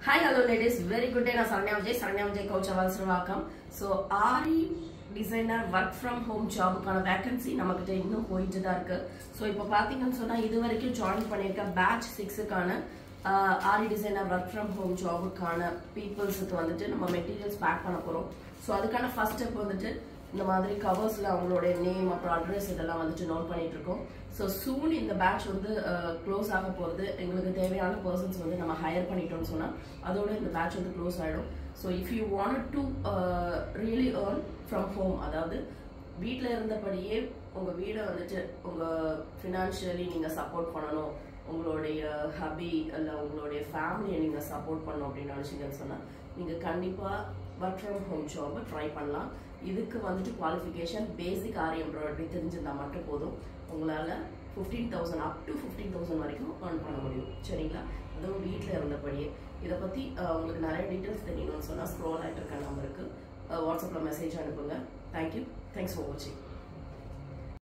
hi hello ladies very good day நான் சரண்யா விஜய் சரண்யா விஜய் கவுச் அவசரவாக்கம் so aari designer work from home ஜாபுக்கான வேகன்சி நம்மக்கிட்ட இன்னும் போயிட்டு தான் இருக்கு ஸோ இப்போ பார்த்தீங்கன்னு சொன்னால் இது வரைக்கும் ஜாயின் பண்ணியிருக்க பேட்ச் சிக்ஸுக்கான aari designer work from home ஜாபுக்கான பீப்புள்ஸுக்கு வந்துட்டு நம்ம மெட்டீரியல்ஸ் பேக் பண்ண போகிறோம் ஸோ அதுக்கான ஃபர்ஸ்ட் ஸ்டெப் வந்துட்டு இந்த மாதிரி கவர்ஸில் அவங்களுடைய நேம் அப்புறம் அட்ரஸ் இதெல்லாம் வந்துட்டு நோட் பண்ணிட்டு இருக்கோம் ஸோ சூன் இந்த பேட்ச் வந்து க்ளோஸ் ஆக போகிறது எங்களுக்கு தேவையான பர்சன்ஸ் வந்து நம்ம ஹையர் பண்ணிட்டோம்னு சொன்னால் அதோட இந்த பேட்ச் வந்து க்ளோஸ் ஆகிடும் so if you want to really earn from home அதாவது வீட்டில் இருந்தபடியே உங்கள் வீடை வந்துட்டு உங்கள் ஃபினான்ஷியலி நீங்கள் சப்போர்ட் பண்ணணும் உங்களுடைய ஹபி இல்லை உங்களுடைய ஃபேமிலியை நீங்கள் சப்போர்ட் பண்ணணும் அப்படின்னு நினச்சிங்கன்னு சொன்னால் நீங்கள் கண்டிப்பாக ஒர்க் ஃப்ரம் ஹோம் ஜாபை ட்ரை பண்ணலாம் இதுக்கு வந்துட்டு குவாலிஃபிகேஷன் பேசிக் ஆரி எம்ப்ராய்டரி தெரிஞ்சிருந்தா மட்டும் போதும் உங்களால் fifteen thousand up to fifteen thousand வரைக்கும் ஏர்ன் பண்ண முடியும் சரிங்களா அதுவும் வீட்டில் இருந்தபடியே இதை பற்றி உங்களுக்கு நிறைய டீட்டெயில்ஸ் தெரியணும்னு சொன்னால் ஸ்க்ரோல் ஆகிட்டு இருக்க நம்பருக்கு வாட்ஸ்அப்பில் மெசேஜ் அனுப்புங்க தேங்க்யூ தேங்க்ஸ் ஃபார் வாட்சிங்